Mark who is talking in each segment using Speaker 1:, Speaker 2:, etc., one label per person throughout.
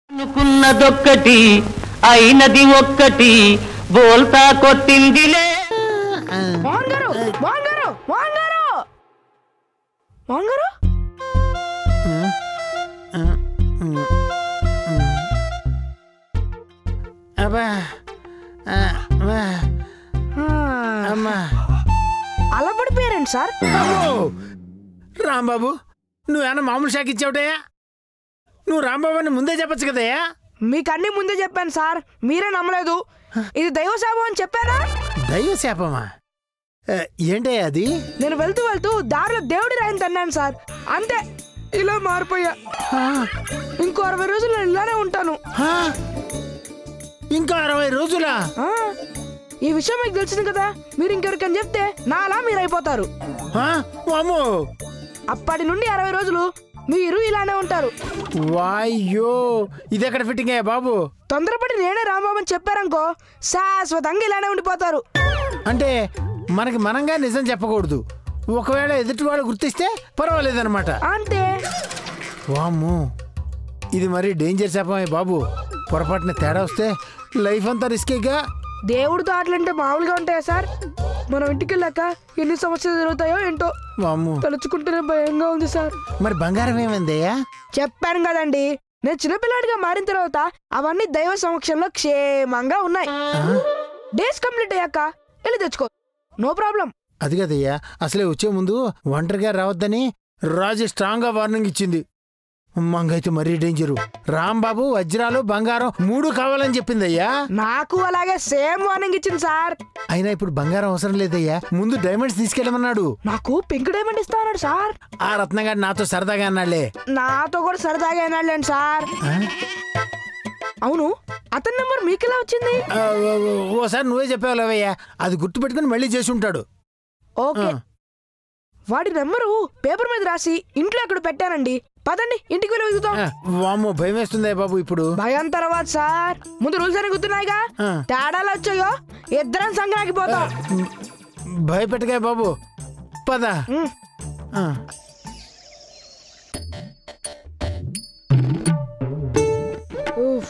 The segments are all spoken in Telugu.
Speaker 1: అనుకున్నదొక్కటి అయినది ఒక్కటి బోల్తా కొట్టిందిలే
Speaker 2: మోహన్ గారు మోహన్ గారు మోహన్ గారు మోహన్ గారు
Speaker 3: అబ్బా ఆ, అమ్మా, అమ్మా
Speaker 2: అలా పడిపోయారండి సార్
Speaker 3: అమ్మో! రాంబాబు నువ్వేమన్నా మామూలు షాక్ ఇచ్చావుటయ్యా నువ్వు రాంబాబు అని ముందే చెప్పొచ్చు కదయ్యా
Speaker 2: మీకు అన్ని ముందే చెప్పాను సార్ మీరే నమ్మలేదు ఇది దైవ శాపం అని చెప్పానా
Speaker 3: దైవ శాపమా ఆ, ఏంటయ్యా అది
Speaker 2: నేను వెళ్తూ వెళ్తూ దారిలో దేవుడి రాయని తన్నాను సార్ అంతే ఇలా మారిపోయా
Speaker 3: ఆ,
Speaker 2: ఇంకో అరవై రోజులు నేను ఇలానే ఉంటాను
Speaker 3: ఆ, ఇంకా అరవై రోజులా
Speaker 2: ఆ, ఈ విషయం మీకు తెలిసింది కదా మీరు ఇంకెవరికని చెప్తే నా అలా మీరు అయిపోతారు
Speaker 3: ఆ, వామ్మో
Speaker 2: అప్పటి నుండి అరవై రోజులు మీరు ఇలానే ఉంటారు
Speaker 3: వాయ్యో ఇది ఎక్కడ ఫిట్టింగ్ అయ్యా బాబు
Speaker 2: తొందరపడి నేనే రాంబాబు అని చెప్పారనుకో శాశ్వతంగా ఇలానే ఉండిపోతారు
Speaker 3: అంటే మనకి మనంగా నిజం చెప్పకూడదు ఒకవేళ ఎదుటివాడు గుర్తిస్తే పర్వాలేదన్నమాట
Speaker 2: అంతే
Speaker 3: వామ్మో ఇది మరీ డేంజర్ చెప్పమే బాబు పొరపాటున తేడా వస్తే లైఫ్ అంతా రిస్కేగా
Speaker 2: దేవుడితో ఆటలంటే మామూలుగా ఉంటాయా సార్ మనం ఇంటికి వెళ్ళాక ఎన్ని సమస్యలు జరుగుతాయో ఏంటో
Speaker 3: వామ్మో
Speaker 2: తలుచుకుంటేనే భయంగా ఉంది సార్
Speaker 3: మరి బంగారం ఏమైందయ్యా
Speaker 2: చెప్పాను కదండి నేను చిన్నపిల్లాడిగా మారిన తర్వాత అవన్నీ దైవ సమక్షంలో క్షేమంగా ఉన్నాయి డేస్ కంప్లీట్ అయ్యాక వెళ్ళి తెచ్చుకో నో ప్రాబ్లం
Speaker 3: అది కదయ్యా అసలే వచ్చే ముందు ఒంటరిగా రావద్దని రాజు స్ట్రాంగ్ గా వార్నింగ్ ఇచ్చింది మంగైతే మరీ డేంజరు రాంబాబు వజ్రాలు బంగారం మూడు కావాలని చెప్పిందయ్యా
Speaker 2: నాకు అలాగే సేమ్ వార్నింగ్ ఇచ్చింది సార్
Speaker 3: అయినా ఇప్పుడు బంగారం అవసరం లేదయ్యా ముందు డైమండ్స్ తీసుకెళ్ళమన్నాడు
Speaker 2: నాకు పింక్ డైమండ్ ఇస్తా అన్నాడు సార్
Speaker 3: ఆ రత్నగాడు నాతో సరదాగా అన్నాళ్లే
Speaker 2: నాతో కూడా సరదాగా అయినాడులేండి సార్
Speaker 3: ఆ?
Speaker 2: అవును అతని నెంబర్ మీకు ఎలా వచ్చింది
Speaker 3: ఆ, ఓ- ఓ- ఓసారి నువ్వే చెప్పావులేవయ్యా అది గుర్తుపెట్టుకుని మళ్ళీ చేసి ఉంటాడు
Speaker 2: ఓకే
Speaker 3: ఆ.
Speaker 2: వాడి నెంబరు పేపర్ మీద రాసి ఇంట్లో ఎక్కడ పెట్టానండి పదండి ఇంటికి వెళ్ళి వెతుకుతాం
Speaker 3: ఆ, వామ్మో భయం వేస్తుందే బాబు ఇప్పుడు
Speaker 2: భయం తర్వాత సార్ ముందు రూల్స్ అని గుర్తున్నాయిగా
Speaker 3: ఆ.
Speaker 2: తేడాలు వచ్చాయో ఇద్దరం సంక్రాంతికి పోతాం
Speaker 3: భయపెట్టగా బాబు పద
Speaker 2: ఉమ్.
Speaker 3: ఆ.
Speaker 2: ఉఫ్.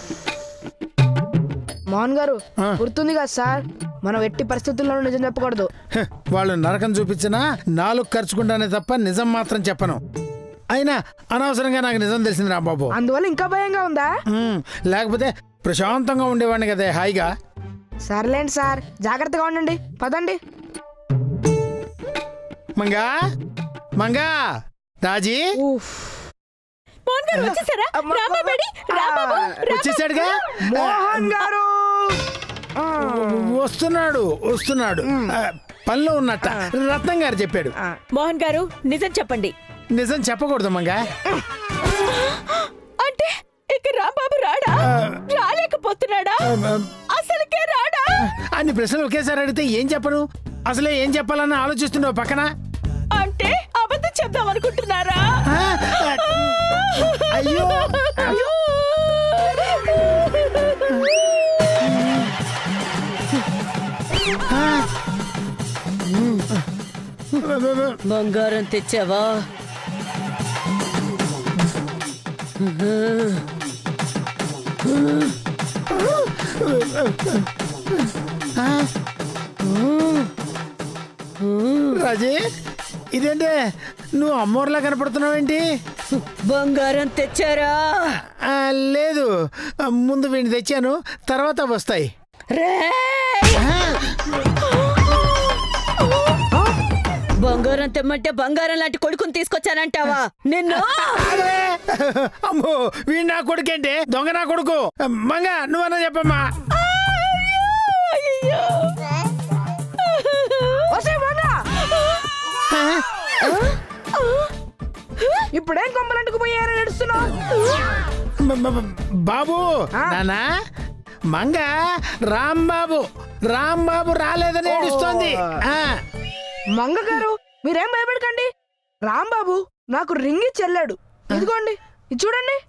Speaker 2: మోహన్ గారు
Speaker 3: ఆ.
Speaker 2: గుర్తుంది కదా సార్ మనం ఎట్టి పరిస్థితుల్లోనూ నిజం చెప్పకూడదు
Speaker 3: హె, వాళ్ళు నరకం చూపించినా నాలుగు ఖర్చుకుంటానే తప్ప నిజం మాత్రం చెప్పను అయినా అనవసరంగా నాకు నిజం తెలిసింది రా బాబు
Speaker 2: అందువల్ల ఇంకా భయంగా ఉందా
Speaker 3: ఉమ్, లేకపోతే ప్రశాంతంగా ఉండేవాడిని కదా హాయిగా
Speaker 2: సర్లేండి సార్ జాగ్రత్తగా ఉండండి పదండి
Speaker 3: మంగా మంగా రాజీ
Speaker 2: ఉఫ్.
Speaker 4: మోహన్ గారు వచ్చేసారా
Speaker 2: అమ్మ,
Speaker 4: రాంబాబు ఏడి? రాంబాబు, రాంబాబు.
Speaker 3: వచ్చేసాడుగా
Speaker 2: మోహన్ గారు ఆ.
Speaker 3: వస్తున్నాడు వస్తున్నాడు ఆ, పనిలో ఉన్నట్ట రత్నం గారు చెప్పాడు
Speaker 4: మోహన్ గారు నిజం చెప్పండి
Speaker 3: నిజం చెప్పకూడదు మంగా
Speaker 4: అంటే ఇక రాంబాబు రాడా రాలేకపోతున్నాడా అసలుకే రాడా
Speaker 3: అన్ని ప్రశ్నలు ఒకేసారి అడిగితే ఏం చెప్పను అసలే ఏం చెప్పాలని ఆలోచిస్తున్నావు పక్కన
Speaker 4: అంటే అబద్ధం చెప్దాం అనుకుంటున్నారా
Speaker 3: ఆ, అయ్యో
Speaker 4: బంగారం తెచ్చావా
Speaker 3: రాజీ ఇదేంటే నువ్వు అమ్మోర్లా కనపడుతున్నావేంటి
Speaker 4: బంగారం తెచ్చారా
Speaker 3: ఆ, లేదు ఆ, ముందు వీడిని తెచ్చాను తర్వాత వస్తాయి
Speaker 4: రేయ్! బంగారం తెమ్మంటే బంగారం లాంటి కొడుకుని తీసుకొచ్చానంటావా నిన్ను
Speaker 3: అరే! అమ్మో వీడు నా కొడుకేంటి దొంగ నా కొడుకు మంగ నువ్వన్నా చెప్పమ్మా
Speaker 4: అయ్యో!
Speaker 2: వస్తే మంగా ఇప్పుడేం కొమ్మలంటుకు పోయారని నడుస్తున్నావు
Speaker 3: బ- బ- బ- బాబు
Speaker 2: ఆ?
Speaker 3: నానా మంగ రాంబాబు రాంబాబు రాలేదని ఏడుస్తోంది ఆ,
Speaker 2: మంగ గారు మీరేం భయపడకండి రాంబాబు నాకు రింగి చెల్లాడు ఇదిగోండి ఇది చూడండి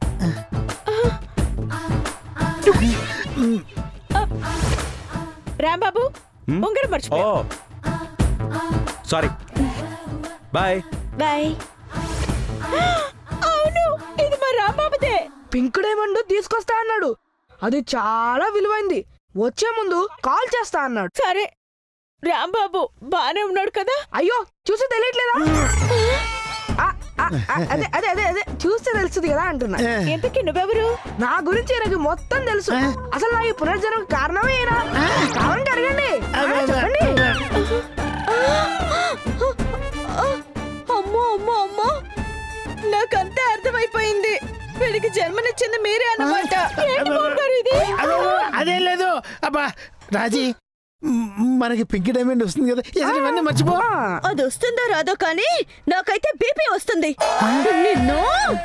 Speaker 4: రాంబాబు ఉంగరం మర్చిపో
Speaker 5: ఓ సారీ బాయ్
Speaker 4: బాయ్ అవును ఇది మా రాంబాబుదే
Speaker 2: పింక్ డైమండ్ తీసుకొస్తా అన్నాడు అది చాలా విలువైంది వచ్చే ముందు కాల్ చేస్తా అన్నాడు
Speaker 4: సరే రాంబాబు బానే ఉన్నాడు కదా
Speaker 2: అయ్యో చూసి తెలియట్లేదా ఆ, ఆ, ఆ, అదే అదే అదే అదే చూస్తే తెలుస్తుంది కదా అంటున్నా
Speaker 4: ఇంతకీ నువ్వెవరు
Speaker 2: నా గురించి నాకు మొత్తం తెలుసు అసలు నా ఈ పునర్జన్మ కారణమే ఈయన. కావాలంటే అడగండి ఆ, చెప్పండి
Speaker 4: అమ్మో అమ్మో అమ్మో నాకంతా అర్థమైపోయింది వీడికి జన్మనిచ్చింది మీరే అన్నమాట ఏంటి మోహన్ గారు ఇది
Speaker 3: అబ్బో, అదేం లేదు అబ్బా రాజీ మ్, మనకి పింక్ డైమండ్ వస్తుంది కదా ఇతను ఇవన్నీ మర్చిపో
Speaker 2: ఆ,
Speaker 4: అది వస్తుందో రాదో కానీ నాకైతే బీపీ వస్తుంది నిన్ను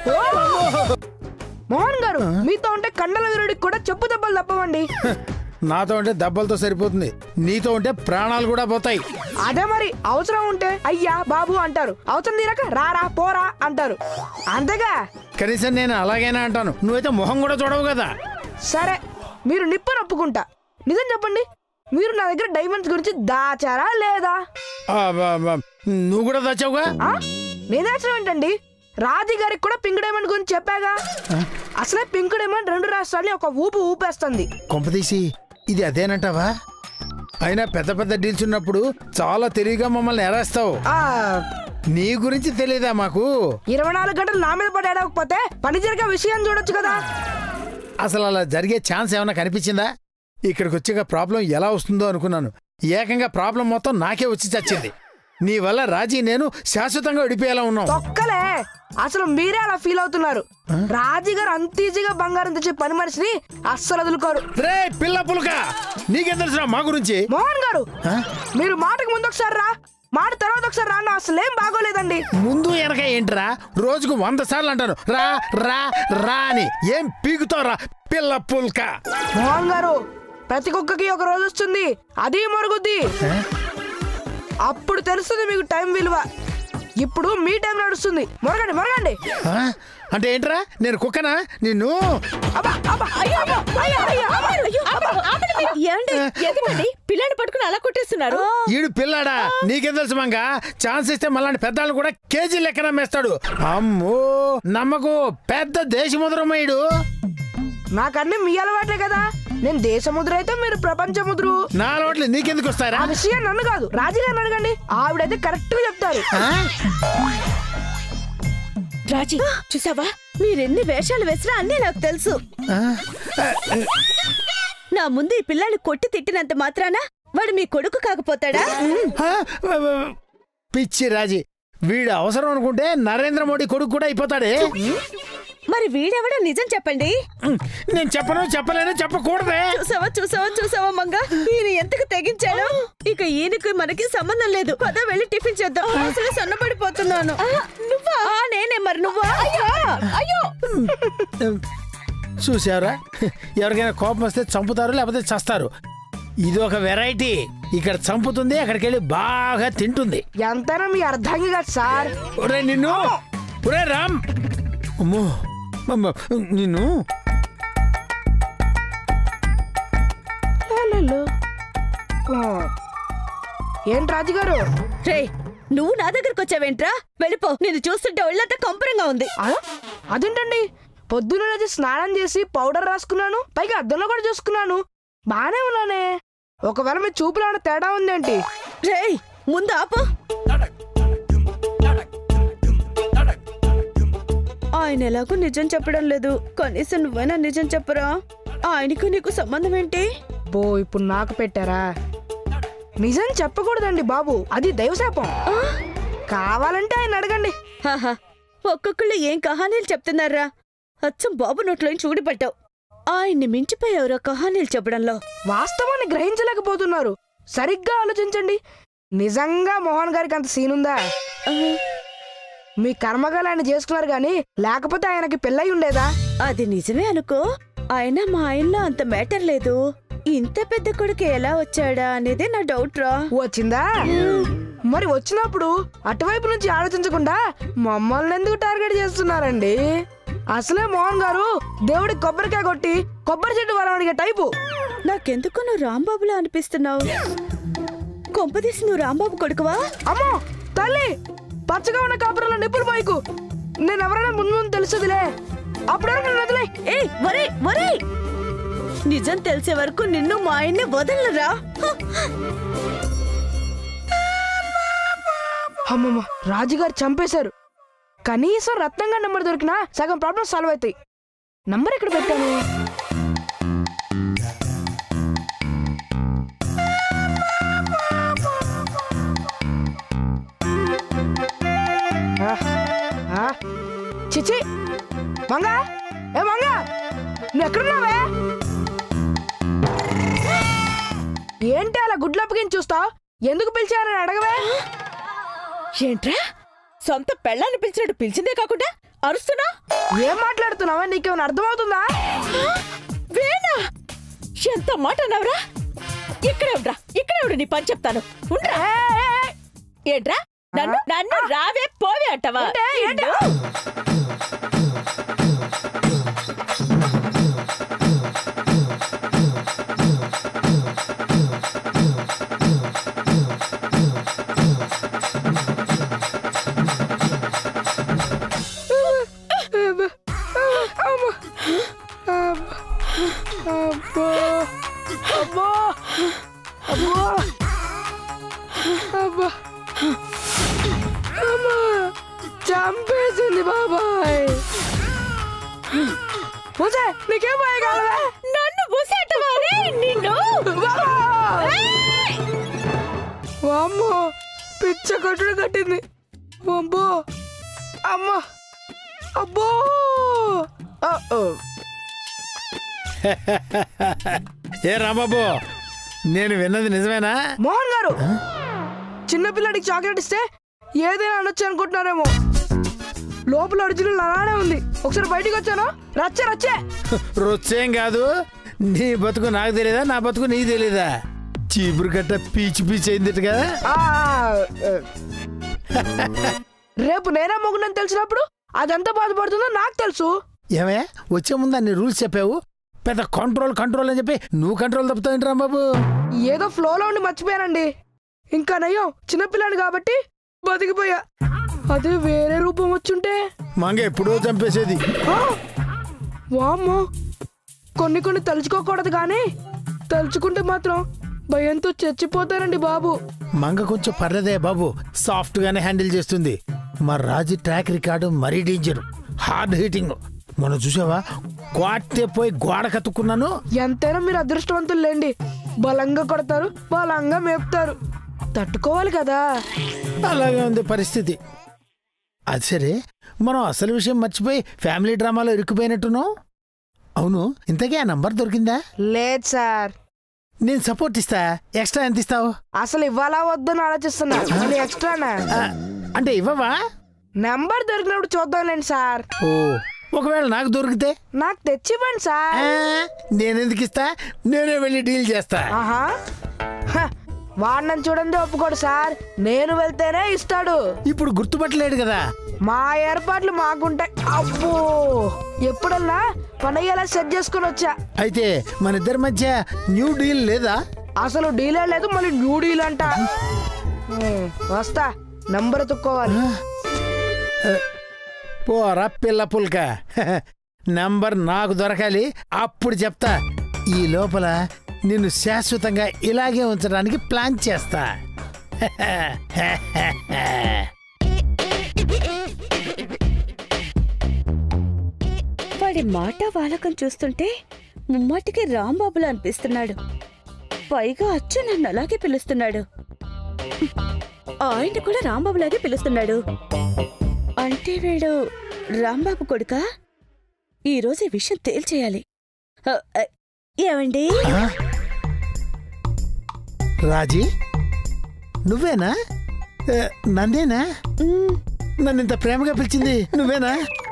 Speaker 2: మోహన్ గారు మీతో ఉంటే కండల వీరుడికి కూడా చెప్పు దెబ్బలు తప్పవండి
Speaker 3: నాతో ఉంటే దెబ్బలతో సరిపోతుంది నీతో ఉంటే ప్రాణాలు కూడా పోతాయి
Speaker 2: అదే మరి అవసరం ఉంటే అయ్యా బాబు అంటారు అవసరం తీరక రారా పోరా అంటారు అంతేగా
Speaker 3: కనీసం నేను అలాగైనా అంటాను నువ్వైతే మొహం కూడా చూడవు కదా
Speaker 2: సరే మీరు నిప్పు నప్పుకుంటా నిజం చెప్పండి మీరు నా దగ్గర డైమండ్స్ గురించి దాచారా లేదా
Speaker 3: ఆ, బా, బా, నువ్వు కూడా తెచ్చావుగా
Speaker 2: ఆ? నేను దాచడం ఏంటండి రాజీ గారికి కూడా పింక్ డైమండ్ గురించి చెప్పాగా అసలే పింక్ డైమండ్ రెండు రాష్ట్రాల్ని ఒక ఊపు ఊపేస్తుంది
Speaker 3: కొంపదీసి ఇది అదేనంటావా అయినా పెద్ద పెద్ద డీల్స్ ఉన్నప్పుడు చాలా తెలివిగా మమ్మల్ని ఎరేస్తావు
Speaker 2: ఆ
Speaker 3: నీ గురించి తెలియదా మాకు
Speaker 2: ఇరవై నాలుగు గంటలు నా మీద పడి ఏడవకపోతే పని జరిగే విషయం చూడొచ్చు కదా
Speaker 3: అసలు అలా జరిగే ఛాన్స్ ఏమైనా కనిపించిందా ఇక్కడికి వచ్చాక ప్రాబ్లం ఎలా వస్తుందో అనుకున్నాను ఏకంగా ప్రాబ్లం మొత్తం నాకే వచ్చి చచ్చింది నీ వల్ల రాజీ నేను శాశ్వతంగా విడిపోయేలా ఉన్నాం
Speaker 2: తొక్కలే అసలు మీరే అలా ఫీల్ అవుతున్నారు రాజీ గారు అంత ఈజీగా బంగారం తెచ్చే పని మనిషిని అస్సలు వదులుకోరు
Speaker 3: రే పిల్ల పులక నీకేం తెలుసురా మా గురించి
Speaker 2: మోహన్ గారు
Speaker 3: ఆ?
Speaker 2: మీరు మాటకు ముందు ఒకసారి రా మాట తర్వాత ఒకసారి రా అన్న అసలు ఏం బాగోలేదండి
Speaker 3: ముందు వెనక ఏంట్రా రోజుకు వంద సార్లు అంటాను రా రా రా అని ఏం పీకుతావురా పిల్ల పుల్క
Speaker 2: మోహన్ గారు ప్రతి కుక్కకి ఒక రోజు వస్తుంది అది మరుగుద్ది అప్పుడు తెలుస్తుంది మీకు టైం విలువ ఇప్పుడు మీ టైం నడుస్తుంది మొరగండి మొరగండి
Speaker 3: ఆ? అంటే ఏంట్రా నేను కుక్కనా నిన్ను
Speaker 2: అబ్బా అబ్బా అయ్యో అబ్బా అయ్యో అయ్యో అబ్బా.
Speaker 4: ఏంటి ఎందుకండి పిల్లని పట్టుకుని అలా కొట్టేస్తున్నారు
Speaker 3: ఈడు పిల్లాడా నీకేం తెలుసు మంగ ఛాన్స్ ఇస్తే మళ్ళీ పెద్దాళ్ళు కూడా కేజీ లెక్కన అమ్మేస్తాడు అమ్మో నమ్మకు పెద్ద దేశముద్రమయ్యుడు
Speaker 2: నాకన్నీ మీ అలవాటే కదా నేను దేశముద్ర అయితే మీరు ప్రపంచముద్రు
Speaker 3: నా అలవాట్లు నీకెందుకు వస్తారా
Speaker 2: ఆ విషయం నన్ను కాదు రాజుగారిని అడగండి ఆవిడైతే కరెక్ట్ గా చెప్తారు
Speaker 3: ఆ?
Speaker 4: రాజీ చూసావా మీరెన్ని వేషాలు వేసినా అన్నీ నాకు తెలుసు
Speaker 3: ఆ?
Speaker 4: నా ముందు ఈ పిల్లాన్ని కొట్టి తిట్టినంత మాత్రాన వాడు మీ కొడుకు కాకపోతాడా
Speaker 3: ఆ? పిచ్చి రాజీ వీడు అవసరం అనుకుంటే నరేంద్ర మోడీ కొడుకు కూడా అయిపోతాడే
Speaker 4: మరి వీడెవడో నిజం చెప్పండి
Speaker 3: నేను చెప్పను చెప్పలేను చెప్పకూడదే
Speaker 4: చూసావా చూసావా చూసావా మంగ ఈయన ఎంతకు తెగించాడు ఇక ఈయనకి మనకి సంబంధం లేదు పద వెళ్ళి టిఫిన్ చేద్దాం అసలు సన్నపడిపోతున్నాను నువ్వా ఆ, నేనే మరి నువ్వా అయ్యో
Speaker 3: చూసారా ఎవరికైనా కోపం వస్తే చంపుతారు లేకపోతే చస్తారు ఇది ఒక వెరైటీ ఇక్కడ చంపుతుంది అక్కడికి వెళ్ళి బాగా తింటుంది
Speaker 2: ఎంతైనా మీ అర్థంగా కాదు సార్
Speaker 3: ఒరే నిన్ను ఒరే రామ్ అమ్మో అమ్మ, నిన్ను
Speaker 2: హలో. ఆ. ఏంటి రాజుగారు
Speaker 4: రే నువ్వు నా దగ్గరకు వచ్చావేంట్రా వెళ్ళిపో నేను చూస్తుంటే ఒళ్ళంతా కంపరంగా ఉంది
Speaker 2: ఆ? అదేంటండి పొద్దున్న లేచి స్నానం చేసి పౌడర్ రాసుకున్నాను పైగా అద్దంలో కూడా చూసుకున్నాను బానే ఉన్నానే ఒకవేళ మీ చూపులో ఏమైనా తేడా ఉందేంటి
Speaker 4: రేయ్ ముందు ఆపు ఆయన ఎలాగో నిజం చెప్పడం లేదు కనీసం నువ్వైనా నిజం చెప్పరా ఆయనకు నీకు సంబంధం ఏంటి
Speaker 2: బో ఇప్పుడు నాకు పెట్టారా నిజం చెప్పకూడదండి బాబు అది దైవశాపం కావాలంటే ఆయన అడగండి
Speaker 4: హాహా ఒక్కొక్కళ్ళు ఏం కహానీలు చెప్తున్నారా అచ్చం బాబు నోట్లోంచి ఊడిపట్టావు ఆయన్ని మించిపోయావురా కహానీలు చెప్పడంలో
Speaker 2: వాస్తవాన్ని గ్రహించలేకపోతున్నారు సరిగ్గా ఆలోచించండి నిజంగా మోహన్ గారికి అంత సీన్ ఉందా మీ కర్మగాలు ఆయన చేసుకున్నారు గాని లేకపోతే ఆయనకి పెళ్ళై ఉండేదా
Speaker 4: అది నిజమే అనుకో అయినా మా ఆయనలో అంత మ్యాటర్ లేదు ఇంత పెద్ద కొడుకు ఎలా వచ్చాడా అనేది నా డౌట్ రా
Speaker 2: వచ్చిందా మరి వచ్చినప్పుడు అటువైపు నుంచి ఆలోచించకుండా మమ్మల్ని ఎందుకు టార్గెట్ చేస్తున్నారండి అసలే మోహన్ గారు దేవుడి కొబ్బరికాయ కొట్టి కొబ్బరి చెట్టు వరం టైపు
Speaker 4: నాకెందుకు నువ్వు రాంబాబులా అనిపిస్తున్నావు కొంపదీసి నువ్వు రాంబాబు కొడుకువా
Speaker 2: అమ్మో తల్లి పచ్చగా ఉన్న కాపురంలో నిప్పులు పోయికు నేను ఎవరైనా ముందు ముందు తెలుసుదిలే అప్పుడు వరకు నన్ను వదిలేయ్.
Speaker 4: ఏయ్ ఒరే ఒరే నిజం తెలిసే వరకు నిన్ను మా ఆయన్ని వదలరా
Speaker 2: అమ్మమ్మ రాజుగారు చంపేశారు కనీసం రత్నంగా నెంబర్ దొరికినా సగం ప్రాబ్లమ్ సాల్వ్ అవుతాయి నంబర్ ఎక్కడ పెట్టాను ఆ, ఆ, చిచి మంగా ఏ మంగా నువ్వు ఎక్కడున్నావే ఏంటి అలా గుడ్లప్పగించి చూస్తావు ఎందుకు పిలిచారని అడగవే
Speaker 4: ఏంట్రా సొంత పెళ్ళాన్ని పిలిచినట్టు పిలిచిందే కాకుండా అరుస్తున్నా
Speaker 2: ఏం మాట్లాడుతున్నావా నీకేమైనా అర్థమవుతుందా
Speaker 4: వేనా ఎంత మాట అన్నావురా ఇక్కడే ఉండ్రా ఇక్కడే ఉండు నీ పని చెప్తాను ఉండ్రా ఏంట్రా నన్ను నన్ను రావే పోవే అంటావా
Speaker 2: ఏంటే, ఏంటే? అబ్బో అబ్బో అబ్బో అబ్బో అమ్మా చంపేసింది బాబాయ్ పూజే నీకేం భయం కాలవే
Speaker 4: నన్ను పూసేటవా రే నిన్ను
Speaker 2: వామ్మో పిచ్చ కొట్టుడు కట్టింది అబ్బో అమ్మా అబ్బో ఆ, ఓ.
Speaker 3: ఏ రాంబాబు నేను విన్నది నిజమేనా
Speaker 2: మోహన్ గారు చిన్నపిల్లడికి చాక్లెట్ ఇస్తే ఏదైనా అనొచ్చు అనుకుంటున్నారేమో లోపల ఒరిజినల్ అలానే ఉంది ఒకసారి బయటికి వచ్చాను రచ్చే రచ్చే
Speaker 3: రొచ్చేం కాదు నీ బతుకు నాకు తెలియదా నా బతుకు నీకు తెలీదా చీపురు కట్ట పీచి పీచి అయిందిగా
Speaker 2: ఆ, ఆ, రేపు నేనే మొగుడని తెలిసినప్పుడు అదెంత బాధపడుతుందో నాకు తెలుసు
Speaker 3: ఏమే వచ్చే ముందు అన్ని రూల్స్ చెప్పావు పెద్ద కంట్రోల్ కంట్రోల్ అని చెప్పి నువ్వు కంట్రోల్ తప్పుతావు రాంబాబు
Speaker 2: ఏదో ఫ్లోలో ఉండి మర్చిపోయానండి ఇంకా నయ్యం చిన్నపిల్లాడు కాబట్టి బతికిపోయా అదే వేరే రూపం వచ్చుంటే
Speaker 3: మంగ ఎప్పుడో చంపేసేది
Speaker 2: ఆ! వామ్మో కొన్ని కొన్ని తలుచుకోకూడదు కానీ తలుచుకుంటే మాత్రం భయంతో చచ్చిపోతానండి బాబు
Speaker 3: మంగ కొంచెం పర్లేదే బాబు సాఫ్ట్ గానే హ్యాండిల్ చేస్తుంది మా రాజు ట్రాక్ రికార్డు మరీ డేంజర్ హార్డ్ హీటింగ్ మనం చూసావా క్వాట్టే పోయి గోడ కతుక్కున్నాను
Speaker 2: ఎంతైనా మీరు అదృష్టవంతులు లేండి బలంగా కొడతారు బలంగా మేపుతారు తట్టుకోవాలి కదా
Speaker 3: అలాగే ఉంది పరిస్థితి అది సరే మనం అసలు విషయం మర్చిపోయి ఫ్యామిలీ డ్రామాలో ఇరుక్కుపోయినట్టున్నాం అవును ఇంతకీ ఆ నంబర్ దొరికిందా
Speaker 2: లేదు సార్
Speaker 3: నేను సపోర్ట్ ఇస్తా ఎక్స్ట్రా ఎంత ఇస్తావు
Speaker 2: అసలు ఇవ్వాలా వద్దని ఆలోచిస్తున్నా అది ఎక్స్ట్రానా
Speaker 3: ఆ, అంటే ఇవ్వవా
Speaker 2: నెంబర్ దొరికినప్పుడు చూద్దాంలేండి సార్
Speaker 3: ఓ ఒకవేళ నాకు దొరికితే
Speaker 2: నాకు తెచ్చివ్వండి సార్
Speaker 3: ఆ, నేనెందుకు ఇస్తా నేనే వెళ్ళి డీల్ చేస్తా
Speaker 2: ఆహా హ, వాడినని చూడండి ఒప్పుకోడు సార్ నేను వెళ్తేనే ఇస్తాడు
Speaker 3: ఇప్పుడు గుర్తుపట్టలేడు కదా
Speaker 2: మా ఏర్పాట్లు మాకుంటాయి అబ్బో ఎప్పుడల్లా పని అయ్యేలా సెట్ చేసుకుని వచ్చా
Speaker 3: అయితే మన ఇద్దరి మధ్య న్యూ డీల్ లేదా
Speaker 2: అసలు డీలే లేదు మళ్ళీ న్యూ డీల్ అంట ఉమ్, వస్తా నంబర్ తుక్కోవాలి
Speaker 3: పోరా పిల్ల పుల్క నంబర్ నాకు దొరకాలి అప్పుడు చెప్తా ఈ లోపల నిన్ను శాశ్వతంగా ఇలాగే ఉంచడానికి ప్లాన్ చేస్తా
Speaker 4: వాడి మాట వాలకం చూస్తుంటే ముమ్మాటికి రాంబాబులా అనిపిస్తున్నాడు పైగా అచ్చు నన్ను అలాగే పిలుస్తున్నాడు ఆయన కూడా రాంబాబులాగే పిలుస్తున్నాడు అంటే వీడు రాంబాబు కొడుకా ఈరోజు ఈ విషయం తేల్చేయాలి ఆ, ఆ, ఏమండి
Speaker 3: ఆ? రాజీ నువ్వేనా ఏ, నన్నేనా
Speaker 4: మ్,
Speaker 3: నన్ను ఇంత ప్రేమగా పిలిచింది నువ్వేనా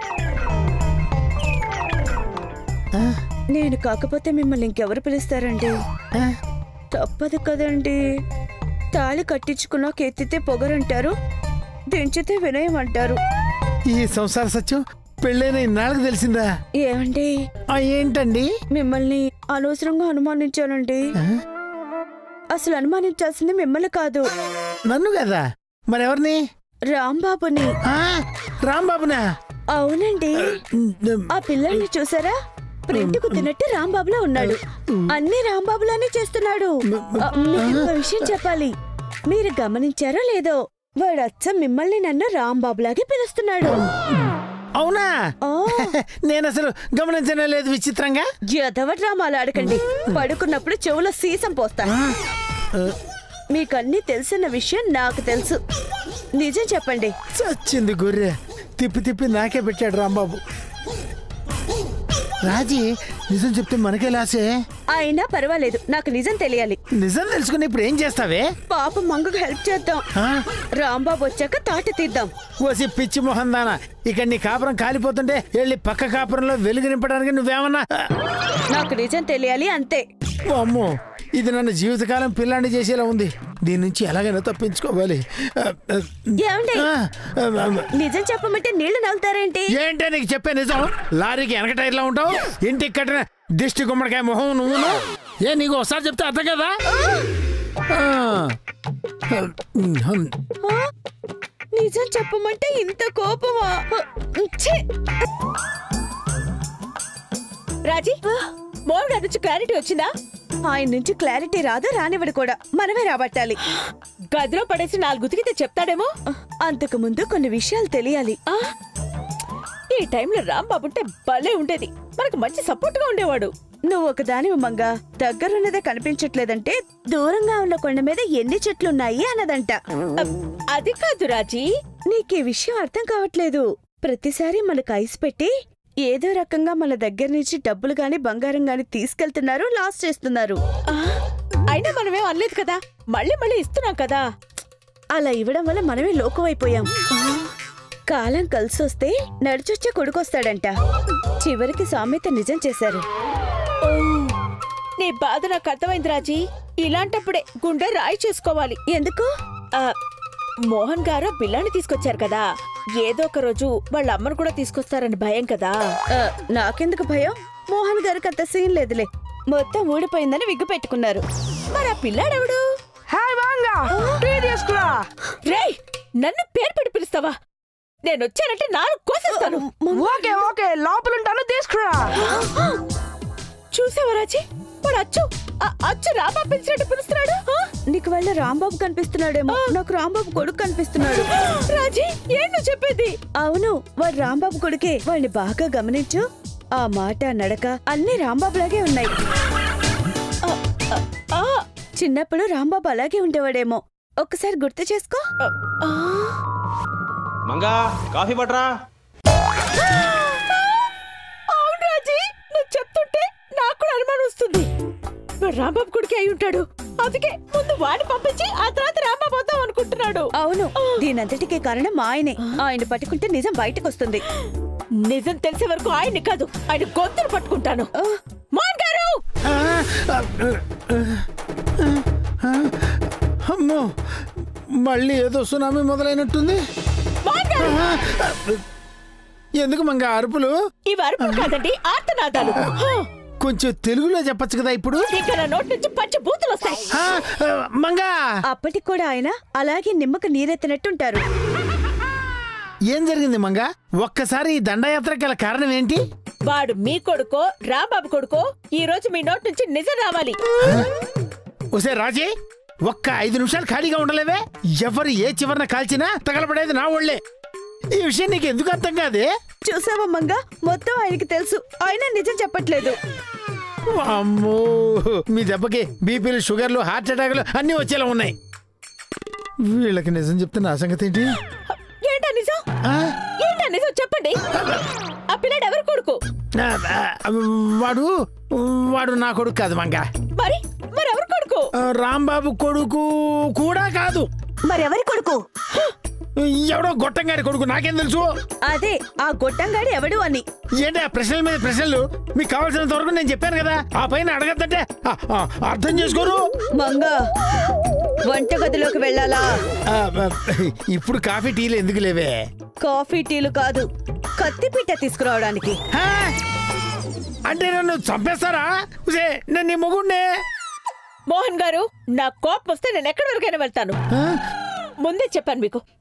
Speaker 3: ఆ,
Speaker 4: నేను కాకపోతే మిమ్మల్ని ఇంకెవరు పిలుస్తారండి
Speaker 3: ఆ,
Speaker 4: తప్పదు కదండి తాళి కట్టించుకున్నాక ఎత్తితే పొగరంటారు దించితే వినయం అంటారు
Speaker 3: ఈ సంసార సత్యం పెళ్ళైన ఇన్నాళ్ళకి తెలిసిందా
Speaker 4: ఏమండి
Speaker 3: ఆ, ఏంటండి
Speaker 4: మిమ్మల్ని అనవసరంగా అనుమానించానండి
Speaker 3: ఆ?
Speaker 4: అసలు అనుమానించాల్సింది మిమ్మల్ని కాదు
Speaker 3: నన్ను కదా మరెవరిని
Speaker 4: రాంబాబుని
Speaker 3: ఆ, రాంబాబునా
Speaker 4: అవునండి ఆ పిల్లల్ని చూసారా ప్రింట్ కు తిన్నట్టు రాంబాబులా ఉన్నాడు అన్ని రాంబాబులానే చేస్తున్నాడు ఆ, మీకు ఒక విషయం చెప్పాలి మీరు గమనించారో లేదో వాడు అచ్చం మిమ్మల్ని నన్ను రాంబాబులాగే పిలుస్తున్నాడు
Speaker 3: అవునా
Speaker 4: ఆ,
Speaker 3: నేను అసలు గమనించనే లేదు విచిత్రంగా
Speaker 4: ఎదవ డ్రామాలు ఆడకండి పడుకున్నప్పుడు చెవులో సీసం పోస్తా మీకన్నీ తెలిసిన విషయం నాకు తెలుసు నిజం చెప్పండి
Speaker 3: చచ్చింది గొర్రె తిప్పి తిప్పి నాకే పెట్టాడు రాంబాబు రాజీ నిజం చెప్తే మనకే లాసే
Speaker 4: అయినా పర్వాలేదు నాకు నిజం తెలియాలి
Speaker 3: నిజం తెలుసుకుని ఇప్పుడు ఏం చేస్తావే
Speaker 4: పాప మంగకు హెల్ప్ చేద్దాం
Speaker 3: ఆ?
Speaker 4: రాంబాబు వచ్చాక తాట తీద్దాం
Speaker 3: ఓసి పిచ్చి మొహం దానా ఇక్కడ నీ కాపురం కాలిపోతుంటే వెళ్ళి పక్క కాపురంలో వెలుగు నింపడానికి నువ్వేమన్నా ఆ,
Speaker 4: నాకు నిజం తెలియాలి అంతే
Speaker 3: అమ్మో ఇది నన్ను జీవితకాలం పిల్లాన్ని చేసేలా ఉంది దీని నుంచి ఎలాగైనా తప్పించుకోవాలి ఆ, ఆ,
Speaker 4: ఏమండి
Speaker 3: ఆ, ఆ, ఆ,
Speaker 4: నిజం చెప్పమంటే నీళ్లు నవ్వుతారేంటి
Speaker 3: ఏంటే నీకు చెప్పే నిజం లారీకి వెనక టైర్లో ఉంటావు ఇంటికి కట్టిన దిష్టి గుమ్మడికాయ మొహం నువ్వును ఏ నీకు ఒకసారి చెప్తే అర్థం కదా ఆ. హమ్.
Speaker 4: ఆ? నిజం చెప్పమంటే ఇంత కోపమా ఛీ!
Speaker 6: రాజీ మోహన్ గారి నుంచి క్లారిటీ వచ్చిందా
Speaker 4: ఆయన నుంచి క్లారిటీ రాదు రానివ్వడు కూడా మనమే రాబట్టాలి
Speaker 6: గదిలో పడేసి నాలుగు ఉతికితే చెప్తాడేమో
Speaker 4: అంతకు ముందు కొన్ని విషయాలు తెలియాలి
Speaker 6: ఆ? ఈ టైంలో రాంబాబు ఉంటే భలే ఉండేది మనకు మంచి సపోర్ట్ గా ఉండేవాడు
Speaker 4: నువ్వు ఒకదాని మంగా దగ్గరున్నదే కనిపించట్లేదంటే దూరంగా ఉన్న కొండ మీద ఎన్ని చెట్లున్నాయి అన్నదంట
Speaker 6: అబ్, అది కాదు రాజీ
Speaker 4: నీకు ఈ విషయం అర్థం కావట్లేదు ప్రతిసారి మనకు ఐస్ పెట్టి ఏదో రకంగా మన దగ్గర నుంచి డబ్బులు గాని బంగారం గాని తీసుకెళ్తున్నారు లాస్ చేస్తున్నారు
Speaker 6: ఆ, అయినా మనమేం అనలేదు కదా మళ్ళీ మళ్ళీ ఇస్తున్నాం కదా
Speaker 4: అలా ఇవ్వడం వల్ల మనమే లోకమైపోయాం కాలం కలిసొస్తే నడిచొచ్చే కొడుకొస్తాడంట చివరికి సామెత నిజం చేశారు
Speaker 6: ఓ, నీ బాధ నాకు అర్థమైంది రాజీ ఇలాంటప్పుడే గుండె రాయి చేసుకోవాలి
Speaker 4: ఎందుకు
Speaker 6: ఆ, మోహన్ గారు పిల్లాన్ని తీసుకొచ్చారు కదా ఏదో ఒక రోజు వాళ్ళ అమ్మను కూడా తీసుకొస్తారని భయం కదా
Speaker 4: ఆ, నాకెందుకు భయం మోహన్ గారికి అంత సీన్ లేదులే మొత్తం ఊడిపోయిందని విగ్గు పెట్టుకున్నారు
Speaker 6: మరి ఆ పిల్లాడెవడు
Speaker 2: హాయ్ వాంగా టీ తీసుకురా
Speaker 6: రేయ్ నన్ను పేరు పెట్టి పిలుస్తావా నేను వచ్చానంటే నాలుగు కోసేస్తాను
Speaker 2: ఓకే ఓకే లోపల ఉంటాను తీసుకురా
Speaker 6: చూసావా రాజీ వాడు అచ్చు ఆ- అచ్చు రాబా పిలిచినట్టు పిలుస్తున్నాడు ఆ?
Speaker 4: నీకు వాళ్ళ రాంబాబు కనిపిస్తున్నాడేమో నాకు రాంబాబు కొడుకు కనిపిస్తున్నాడు
Speaker 6: రాజీ ఏం నువ్వు చెప్పేది
Speaker 4: అవును వాడు రాంబాబు కొడుకే వాడిని బాగా గమనించు ఆ మాట నడక అన్ని రాంబాబులాగే ఉన్నాయి
Speaker 6: ఆ, ఆ, ఆ,
Speaker 4: చిన్నప్పుడు రాంబాబు అలాగే ఉండేవాడేమో ఒక్కసారి గుర్తు చేసుకో
Speaker 6: ఆ.
Speaker 5: మంగా కాఫీ పట్రా
Speaker 6: అవును రాజీ నువ్వు చెప్తుంటే నాకు కూడా అనుమానం వస్తుంది వాడు రాంబాబు కొడుకే అయి ఉంటాడు అందుకే ముందు వాడిని పంపించి ఆ తర్వాత రాంబాబు వద్దాం అనుకుంటున్నాడు
Speaker 4: అవును దీనంతటికీ కారణం ఆయనే ఆయన పట్టుకుంటే నిజం బయటకు వస్తుంది
Speaker 6: నిజం తెలిసే వరకు ఆయన్ని కాదు ఆయన గొంతును పట్టుకుంటాను మోహన్ గారు
Speaker 3: ఆ, ఆ, ఆ, అమ్మో మళ్ళీ ఏదో సునామీ మొదలైనట్టుంది
Speaker 6: మోహన్ గారు
Speaker 3: ఆ, ఎందుకు మంగ అరుపులు
Speaker 6: ఇవి అరుపులు కాదండి ఆర్తనాదాలు హా,
Speaker 3: కొంచెం తెలుగులో చెప్పొచ్చు కదా ఇప్పుడు
Speaker 6: ఇంకా నా నోటి నుంచి పంచ బూతులు వస్తాయి
Speaker 3: ఆ, ఆ, మంగా
Speaker 4: అప్పటికి కూడా ఆయన అలాగే నిమ్మకు నీరెత్తినట్టుంటారు
Speaker 3: ఏం జరిగింది మంగా ఒక్కసారి ఈ దండయాత్రకి గల కారణం ఏంటి
Speaker 6: వాడు మీ కొడుకో రాంబాబు కొడుకో ఈ రోజు మీ నోటి నుంచి నిజం రావాలి
Speaker 3: ఒసే రాజీ ఒక్క ఐదు నిమిషాలు ఖాళీగా ఉండలేవే ఎవరు ఏ చివరన కాల్చినా తగలబడేది నా ఒళ్ళే ఈ విషయం నీకు ఎందుకు అర్థం కాదే
Speaker 4: చూసావా మంగ మొత్తం ఆయనకి తెలుసు ఆయన నిజం చెప్పట్లేదు
Speaker 3: అమ్మో మీ దెబ్బకి బీపీలు షుగర్లు హార్ట్ అటాక్లు అన్నీ వచ్చేలా ఉన్నాయి వీళ్ళకి నిజం చెప్తే నా సంగతి ఏంటి
Speaker 6: ఏంటా నిజం
Speaker 3: ఆ?
Speaker 6: ఏంటా నిజం చెప్పండి ఆ పిల్లాడు ఎవరి కొడుకు
Speaker 3: ఆ, ఆ, వాడు వాడు నా కొడుకు కాదు మంగ
Speaker 6: మరి మరి ఎవరి కొడుకు
Speaker 3: ఆ, రాంబాబు కొడుకు కూడా కాదు
Speaker 4: మరెవరి కొడుకు
Speaker 3: ఎవడో గొట్టం గారి కొడుకు నాకేం తెలుసు
Speaker 4: అదే ఆ గొట్టంగాడు ఎవడు అని
Speaker 3: ఏంటి ఆ ప్రశ్నల మీద ప్రశ్నలు మీకు కావాల్సినంత వరకు నేను చెప్పాను కదా ఆ పైన అడగద్దంటే ఆ, ఆ, అర్థం చేసుకోరు
Speaker 4: మంగ వంటగదిలోకి వెళ్ళాలా
Speaker 3: ఆ, ఆ, ఇప్పుడు కాఫీ టీలు ఎందుకు లేవే
Speaker 4: కాఫీ టీలు కాదు కత్తిపీట తీసుకురావడానికి
Speaker 3: హా? అంటే నన్ను చంపేస్తారా ఉసే, నేను నీ మొగుడినే
Speaker 6: మోహన్ గారు నా కోపం వస్తే నేను ఎక్కడి వరకైనా వెళ్తాను
Speaker 3: ఆ?
Speaker 6: ముందే చెప్పాను మీకు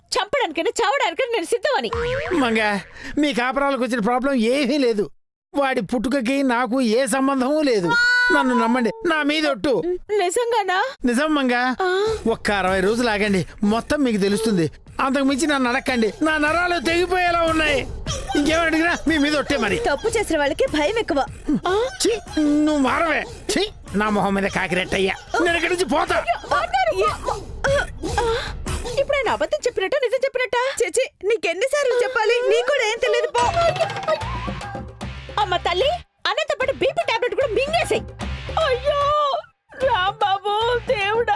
Speaker 6: చంపడానికైనా చావడానికైనా నేను సిద్ధమని
Speaker 3: మంగ మీ కాపురాలకు వచ్చిన ప్రాబ్లం ఏమీ లేదు వాడి పుట్టుకకి నాకు ఏ సంబంధమూ లేదు నన్ను నమ్మండి నా మీద ఒట్టు
Speaker 6: నిజంగానా
Speaker 3: నిజం మంగ ఒక్క అరవై రోజులు ఆగండి మొత్తం మీకు తెలుస్తుంది అంతకు మించి నన్ను అడక్కండి నా నరాలు తెగిపోయేలా ఉన్నాయి ఇంకేమైనా అడిగినా మీ మీద ఒట్టే మరి
Speaker 4: తప్పు చేసిన వాళ్ళకి భయం ఎక్కువ
Speaker 3: ఛీ, నువ్వు మారవే ఛీ, నా మొహం మీద కాకిరెట్టయ్యా నేను ఇక్కడి నుంచి పోతా
Speaker 6: ఇప్పుడు ఆయన అబద్ధం చెప్పినట్ట నిజం చెప్పినట్ట
Speaker 4: చేచి నీకెన్నిసార్లు చెప్పాలి నీకు కూడా ఏం తెలియదు పో
Speaker 6: అమ్మ తల్లి అన్నతో పాటు బీపీ టాబ్లెట్ కూడా మింగేసాయి అయ్యో రాంబాబు దేవుడా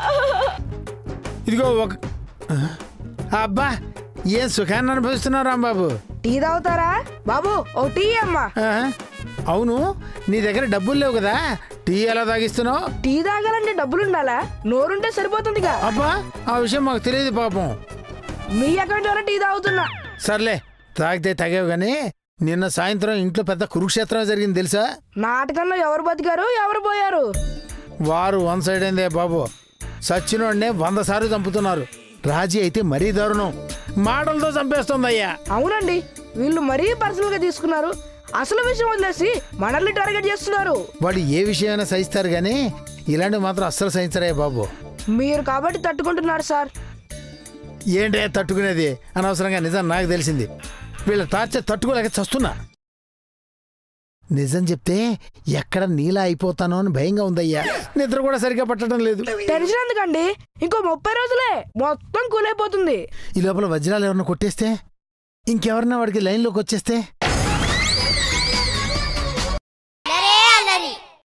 Speaker 3: ఇదిగో ఒక ఆ, అబ్బా ఏం సుఖాన్ని అనుభవిస్తున్నావు రాంబాబు
Speaker 2: టీ తాగుతారా బాబు ఓ టీ అమ్మా
Speaker 3: ఆ, అవును నీ దగ్గర డబ్బులు లేవు కదా టీ ఎలా తాగిస్తున్నావు
Speaker 2: టీ తాగాలంటే డబ్బులు ఉండాలా నోరుంటే సరిపోతుందిగా
Speaker 3: అబ్బా ఆ విషయం మాకు తెలియదు పాపం
Speaker 2: మీ అకౌంట్ ద్వారా టీ తాగుతున్నా
Speaker 3: సర్లే తాగితే తాగావు కానీ నిన్న సాయంత్రం ఇంట్లో పెద్ద కురుక్షేత్రం జరిగింది తెలుసా
Speaker 2: నాటకంలో ఎవరు బతికారు ఎవరు పోయారు
Speaker 3: వారు వన్ సైడ్ అయిందే బాబు సచ్చినోడ్నే వంద సార్లు చంపుతున్నారు రాజీ అయితే మరీ దారుణం మాటలతో చంపేస్తుందయ్యా
Speaker 2: అవునండి వీళ్ళు మరీ పర్సనల్ గా తీసుకున్నారు అసలు విషయం వదిలేసి మనల్ని టార్గెట్ చేస్తున్నారు
Speaker 3: వాడు ఏ విషయమైనా సహిస్తారు కానీ ఇలాంటివి మాత్రం అస్సలు సహించరే బాబు
Speaker 2: మీరు కాబట్టి తట్టుకుంటున్నారు సార్
Speaker 3: ఏంటే తట్టుకునేది అనవసరంగా నిజం నాకు తెలిసింది వీళ్ళ టార్చర్ తట్టుకోలేక చస్తున్నా నిజం చెప్తే ఎక్కడ నీలా అయిపోతానో అని భయంగా ఉందయ్యా నిద్ర కూడా సరిగ్గా పట్టడం లేదు
Speaker 2: టెన్షన్ ఎందుకండి ఇంకో ముప్పై రోజులే మొత్తం కూలైపోతుంది
Speaker 3: ఈ లోపల వజ్రాలు ఎవరన్నా కొట్టేస్తే ఇంకెవరన్నా వాడికి లైన్లోకి వచ్చేస్తే